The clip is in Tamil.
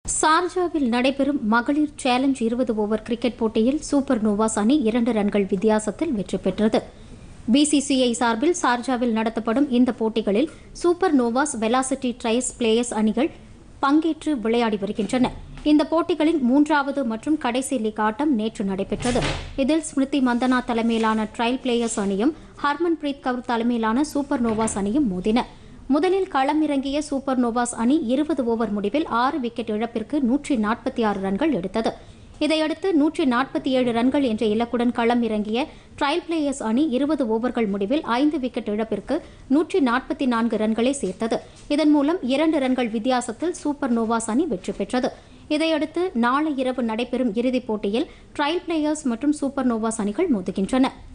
சார்ஜாவில் நடைபெறும் மகளிர் சேலஞ்ச் இருபது ஓவர் கிரிக்கெட் போட்டியில் சூப்பர் நோவாஸ் அணி இரண்டு ரன்கள் வித்தியாசத்தில் வெற்றி பெற்றது பிசிசிஐ சார்பில் சார்ஜாவில் நடத்தப்படும் இந்த போட்டிகளில் Supernovas Velocity Trailblazers அணிகள் பங்கேற்று விளையாடி வருகின்றன இந்த போட்டிகளின் மூன்றாவது மற்றும் கடைசி லீக் ஆட்டம் நேற்று நடைபெற்றது இதில் ஸ்மிருதி மந்தனா தலைமையிலான ட்ரையல் பிளேயர்ஸ் அணியும் ஹர்மன்பிரீத் கவுர் தலைமையிலான சூப்பர் நோவாஸ் அணியும் மோதின முதலில் களமிறங்கிய சூப்பர் நோவாஸ் அணி இருபது ஓவர் முடிவில் ஆறு விக்கெட் இழப்பிற்கு நூற்றி நாற்பத்தி ஆறு ரன்கள் எடுத்தது இதையடுத்து நூற்றி நாற்பத்தி ஏழு ரன்கள் என்ற இலக்குடன் களம் இறங்கிய ட்ரையல் பிளேயர்ஸ் அணி இருபது ஓவர்கள் முடிவில் ஐந்து விக்கெட் இழப்பிற்கு நூற்றி நாற்பத்தி நான்கு ரன்களை சேர்த்தது இதன் மூலம் இரண்டு ரன்கள் வித்தியாசத்தில் சூப்பர் நோவாஸ் அணி வெற்றி பெற்றது இதையடுத்து நாளை இரவு நடைபெறும் இறுதிப் போட்டியில் ட்ரையல் பிளேயர்ஸ் மற்றும் சூப்பர் நோவாஸ் அணிகள் மோதுகின்றன